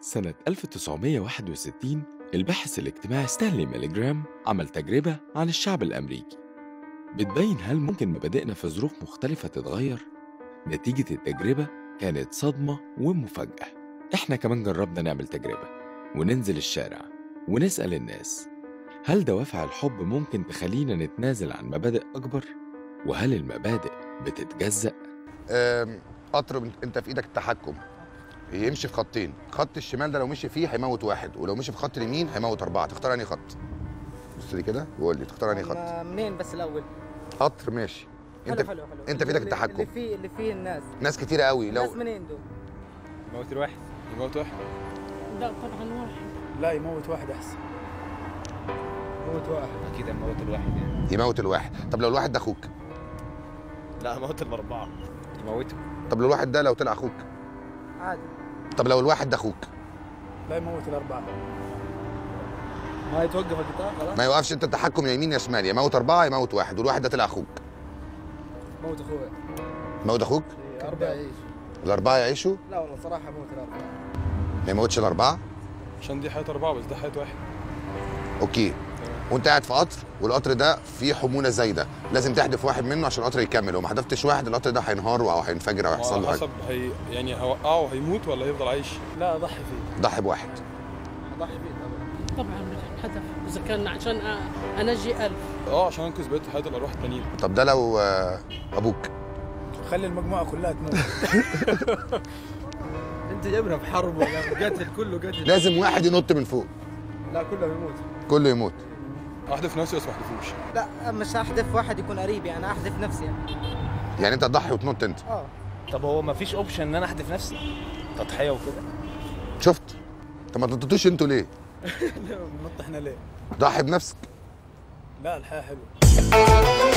سنة 1961 الباحث الاجتماعي ستانلي ميليجرام عمل تجربة عن الشعب الأمريكي بتبين هل ممكن مبادئنا في ظروف مختلفة تتغير؟ نتيجة التجربة كانت صدمة ومفاجأة إحنا كمان جربنا نعمل تجربة وننزل الشارع ونسأل الناس هل دوافع الحب ممكن تخلينا نتنازل عن مبادئ أكبر؟ وهل المبادئ بتتجزأ؟ آم، قطر من- انت في ايدك التحكم يمشي في خطين خط الشمال ده لو مشي فيه هيموت واحد ولو مشي في خط اليمين هيموت اربعه تختار انهي خط بص لي كده وقول لي تختار انهي خط ما- منين بس الاول قطر ماشي انت حلو حلو حلو انت في ايدك اللي- التحكم. اللي فيه اللي فيه الناس ناس كتيره قوي الناس لو منين دول يموت الواحد يموت واحد لا طبعا واحد لا يموت واحد احسن يموت واحد اكيد هنموت الواحد يعني يموت الواحد طب لو الواحد ده اخوك لا موت الاربعه يموته طب لو الواحد ده لو طلع اخوك عادي طب لو الواحد ده اخوك لا يموت الاربعه ما يتوقف القطار خلاص ما يوقفش انت التحكم يا يمين يا شمال يموت اربعه يموت واحد والواحد ده طلع اخوك موت اخوي موت اخوك اربعه يعيش الاربعه يعيشوا لا والله صراحه موت الاربعه ما يموتش الاربعه عشان دي حياة أربعة بس ده حياة واحد اوكي وانت قاعد في قطر والقطر ده فيه حموله زايده لازم تحدف واحد منه عشان القطر يكمل لو ما حدفتش واحد القطر ده هينهار او هينفجر او هيحصل له على حاجه حسب هي يعني هوقعه وهيموت ولا هيفضل عايش لا اضحي فيه ضحي بواحد اضحي فيه طبعا طبعا الهدف اذا كان عشان أ- انجي ألف اه عشان انقذ بقية حياة الأرواح التانيين طب ده لو آه، ابوك خلي المجموعه كلها تموت انت جايبنا في حرب ولا قتل كله قتل لازم واحد ينط من فوق لا كله يموت كله يموت أحدف نفسي بس ما أحدفوش لا مش هحذف واحد يكون قريبي انا احذف نفسي يعني. يعني انت تضحي وتنط انت اه طب هو ما فيش اوبشن ان انا احدف نفسي تضحيه وكده شفت طب ما تنططوش انتوا ليه ننط احنا ليه ضحي بنفسك لا الحياه حلوه